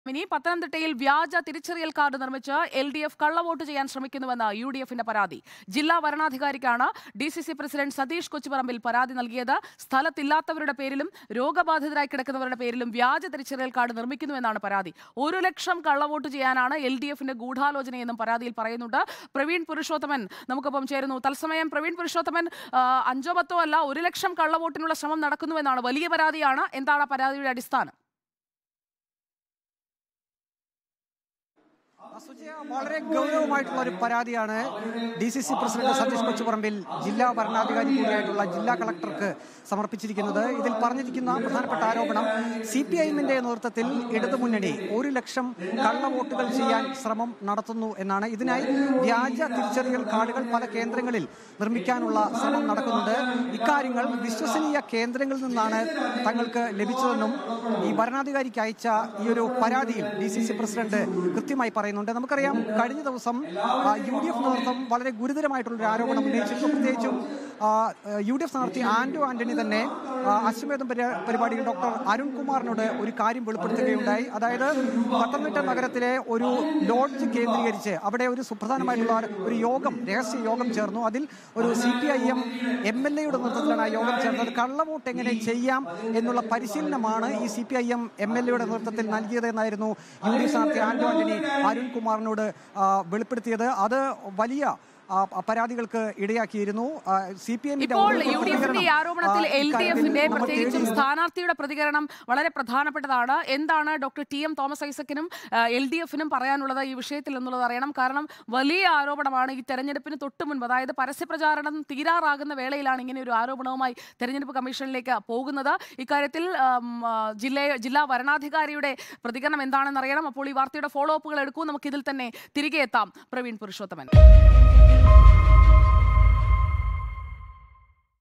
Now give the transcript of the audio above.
ഇനി പത്തനംതിട്ടയിൽ വ്യാജ തിരിച്ചറിയൽ കാർഡ് നിർമ്മിച്ച് എൽ ഡി എഫ് കള്ളവോട്ട് ചെയ്യാൻ ശ്രമിക്കുന്നുവെന്ന് യു ഡി എഫിന്റെ പരാതി ജില്ലാ വരണാധികാരിക്കാണ് D C C president Satheesh Kochuparambil പരാതി നൽകിയത് സ്ഥലത്തില്ലാത്തവരുടെ പേരിലും രോഗബാധിതരായി കിടക്കുന്നവരുടെ പേരിലും വ്യാജ തിരിച്ചറിയൽ കാർഡ് നിർമ്മിക്കുന്നുവെന്നാണ് പരാതി ഒരു ലക്ഷം കള്ളവോട്ട് ചെയ്യാനാണ് എൽ ഡി എഫിന്റെ ഗൂഢാലോചനയെന്നും പരാതിയിൽ പറയുന്നുണ്ട് പ്രവീൺ പുരുഷോത്തമൻ നമുക്കൊപ്പം ചേരുന്നു തത്സമയം പ്രവീൺ പുരുഷോത്തമൻ ആ, അഞ്ചോ പത്തോ അല്ല ഒരു ലക്ഷം കള്ളവോട്ടിനുള്ള ശ്രമം നടക്കുന്നുവെന്നാണ് വലിയ പരാതിയാണ് എന്താണ് ആ പരാതിയുടെ അടിസ്ഥാനം സുജയ വളരെ ഗൗരവമായിട്ടുള്ള ഒരു പരാതിയാണ് D C C president Satheesh Kochuparambil ജില്ലാ ഭരണാധികാരി കൂടിയായിട്ടുള്ള ജില്ലാ കളക്ടർക്ക് സമർപ്പിച്ചിരിക്കുന്നത് ഇതിൽ പറഞ്ഞിരിക്കുന്ന പ്രധാനപ്പെട്ട ആരോപണം സി പി ഐ എമ്മിന്റെ നേതൃത്വത്തിൽ ഇടതുമുന്നണി ഒരു ലക്ഷം കള്ളവോട്ടുകൾ ചെയ്യാൻ ശ്രമം നടത്തുന്നു എന്നാണ് ഇതിനായി വ്യാജ തിരിച്ചറിയൽ കാർഡുകൾ പല കേന്ദ്രങ്ങളിൽ നിർമ്മിക്കാനുള്ള ശ്രമം നടക്കുന്നുണ്ട് ഇക്കാര്യങ്ങൾ വിശ്വസനീയ കേന്ദ്രങ്ങളിൽ നിന്നാണ് തങ്ങൾക്ക് ലഭിച്ചതെന്നും ഈ ഭരണാധികാരിക്ക് അയച്ച ഈ ഒരു പരാതിയിൽ ഡി സി സി പ്രസിഡന്റ് കൃത്യമായി പറയുന്നുണ്ട് നമുക്കറിയാം കഴിഞ്ഞ ദിവസം യു ഡി എഫ് നേതൃത്വം വളരെ ഗുരുതരമായിട്ടുള്ള ഒരു ആരോപണം ഉന്നയിച്ചിരുന്നു പ്രത്യേകിച്ചും യു ഡി എഫ് സ്ഥാനാർത്ഥി ആന്റോ ആന്റണി തന്നെ ആ, അശ്വമേധം പരി- പരിപാടിയിൽ ഡോക്ടർ അരുൺകുമാറിനോട് ഒരു കാര്യം വെളിപ്പെടുത്തുകയുണ്ടായി അതായത് പത്തനംതിട്ട നഗരത്തിലെ ഒരു ലോഡ്ജ് കേന്ദ്രീകരിച്ച് അവിടെ ഒരു സുപ്രധാനമായിട്ടുള്ള ഒരു യോഗം രഹസ്യ യോഗം ചേർന്നു അതിൽ ഒരു C P I M M L എയുടെ നേതൃത്വത്തിലാണ് ആ യോഗം ചേർന്നത് കള്ളവോട്ട് എങ്ങനെ ചെയ്യാം എന്നുള്ള പരിശീലനമാണ് ഈ C P I M M L എയുടെ നേതൃത്വത്തിൽ നൽകിയതെന്നായിരുന്നു യു ഡി എഫ് സ്ഥാനാർത്ഥി ആന്റോ ആന്റണി അരുൺകുമാറിനോട് ആ, വെളിപ്പെടുത്തിയത് അത് വലിയ ആ, പരാതികൾക്ക് ഇടയാക്കിയിരുന്നു സി പി എമ്മിന്റെ ഇപ്പോൾ യു ഡി എഫിന്റെ ഈ ആരോപണത്തിൽ എൽ ഡി എഫിന്റെ പ്രത്യേകിച്ചും സ്ഥാനാർത്ഥിയുടെ പ്രതികരണം വളരെ പ്രധാനപ്പെട്ടതാണ് എന്താണ് ഡോക്ടർ ടി എം തോമസ് ഐസക്കിനും എൽ ഡി എഫിനും പറയാനുള്ളത് ഈ വിഷയത്തിൽ എന്നുള്ളത് അറിയണം കാരണം വലിയ ആരോപണമാണ് ഈ തെരഞ്ഞെടുപ്പിന് തൊട്ട് മുൻപ് അതായത് പരസ്യപ്രചാരണം തീരാറാകുന്ന വേളയിലാണ് ഇങ്ങനെ ഒരു ആരോപണവുമായി തെരഞ്ഞെടുപ്പ് കമ്മീഷനിലേക്ക് പോകുന്നത് ഇക്കാര്യത്തിൽ ആം, ആ, ജില്ല ജില്ലാ വരണാധികാരിയുടെ പ്രതികരണം എന്താണെന്ന് അറിയണം അപ്പോൾ ഈ വാർത്തയുടെ ഫോളോ അപ്പുകൾ എടുക്കൂ നമുക്ക് ഇതിൽ തന്നെ തിരികെ എത്താം പ്രവീൺ പുരുഷോത്തമൻ